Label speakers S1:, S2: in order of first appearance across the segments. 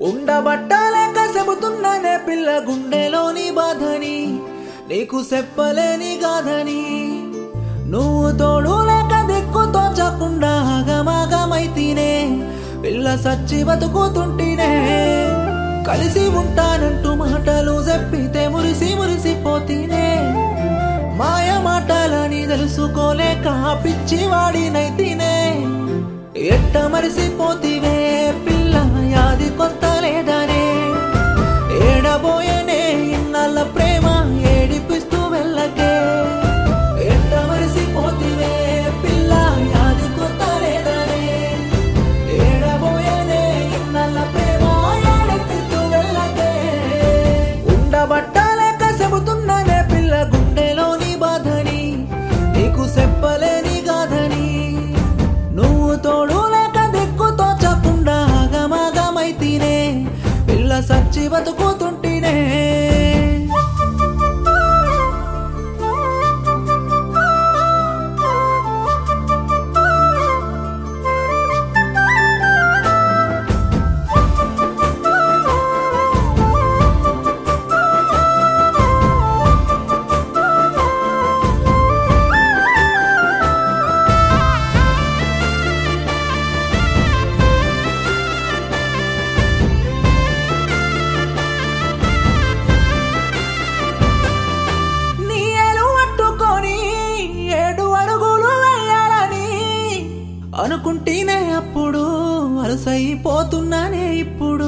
S1: ఉండబట్టలేక చెబుతున్నానే పిల్ల గుండెలోని బాధని నీకు చెప్పలేని గాథని నువ్వు తోడు లేక దిక్కు తోచకుండా ఆగమాగమైతేనే పిల్ల సచ్చి బతుకుతుంటేనే కలిసి ఉంటానంటూ మాటలు చెప్పితే మురిసి మురిసిపోతీనే మాయ మాటలని తెలుసుకోలేక పిచ్చి వాడినైతేనే ఎట్ట మరిసిపోతివే పిల్ల యాది కొత్త లేదనే ఏడబోయనే ఇన్నాళ్ళ ప్రేమ ఏడిపిస్తూ వెళ్ళకే ఎట్ట మరిసిపోతివే పిల్ల యాది కొత్త లేదనే ఏడబోయనే ఇన్నాళ్ళ ప్రేమ ఏడిపిస్తూ వెళ్ళకే ఉండబట్టలేక చెబుతున్నానే పిల్ల గుండెలోని బాధని నీకు చెప్పలేని గాథని నువ్వు తోడు లేక దిక్కు తోచకుండా ఆగమాగమైతేనే పిల్ల సచ్చి బతుకుతుంటేనే నీ ఏలు పట్టుకొని ఏడు అడుగులు వేయాలని అనుకుంటేనే అప్పుడు అలసైపోతున్నానే ఇప్పుడు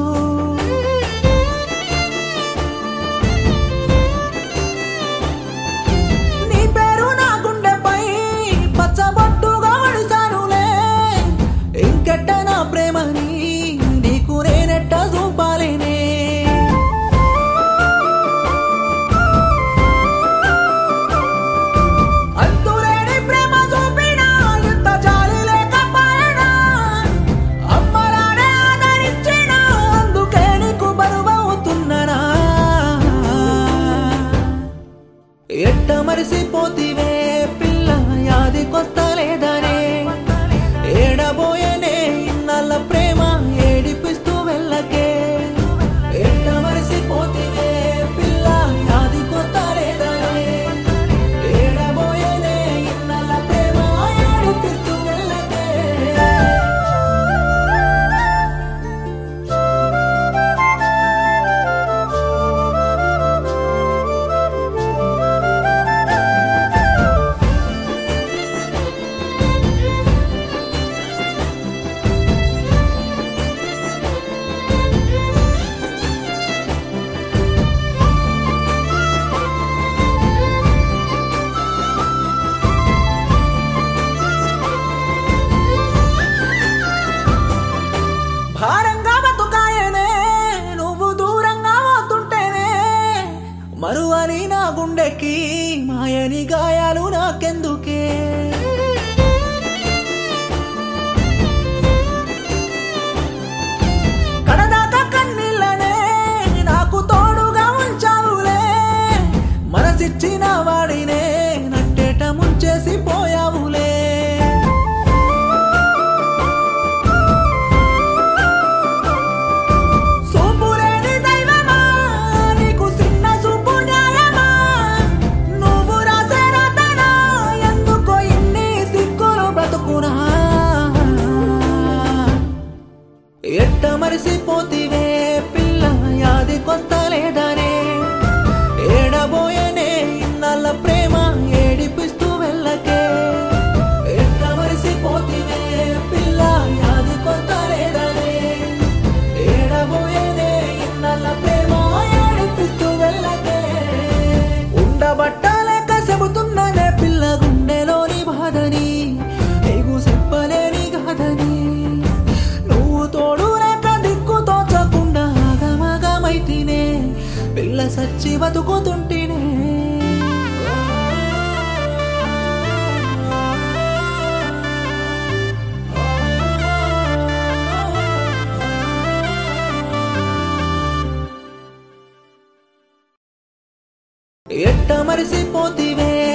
S1: నీ పేరు నా గుండెపై పచ్చబొట్టుగా వడిసానులే ఇంకెట్ట నా ప్రేమని నీకు నేనెట్ట చూపాలేనే అంతులేని ప్రేమ చూపినా ఎంత జాలి లేకపోయినా అమ్మలానే ఆదరించిన అందుకే నీకు బరువవుతున్ననా ఎట్ట మరిసిపోతివే పిల్ల యాది కొస్తలేదనే ఏడబోయనే ఇన్నాళ్ళ ప్రేమ ఏడిపిస్తూ వెళ్ళకే ఎట్ట మరిసిపోతివే పిల్ల యాది కొస్తలేదనే ఏడబోయనే ఇన్నాళ్ళ ప్రేమ ఏడిపిస్తూ వెళ్ళకే భారంగా బతుకాయనే నువ్వు దూరంగా పోతుంటేనే మరువని నా గుండెకి మాయని గాయాలు నాకెందుకే కడదాకా కన్నీళ్ళనే నాకు తోడుగా ఉంచావులే మనసిచ్చిన వాడినే నట్టేట ముంచేసి పోయావులే సూపులేని దైవమా నీకు చిన్న సూపు న్యాయమా నువ్వు రాసే రాతనా ఎందుకో ఇన్ని సిక్కులు బ్రతుకునా ఎట్ట మరిసిపోతివే పిల్ల యాది కొస్తలేదనే ఏడబోయనే ఇన్నాళ్ళ ప్రేమ ఏడిపిస్తూ వెళ్ళకే ఎట్ట మరిసిపోతివే పిల్ల యాది కొస్తలేదనే ఏడబోయేనే ఇన్నాళ్ళ ప్రేమ ఏడిపిస్తూ వెళ్ళకే ఉండబట్టలేక చెబుతున్నానే పిల్ల గుండెలోని బాధని నీకు చెప్పలేని గాథని నువ్వు తోడు లేక దిక్కు తోచకుండా ఆగమాగమైతేనే పిల్ల సచ్చి బతుకుతుంటేనే ఎట్ట మరిసిపోతివే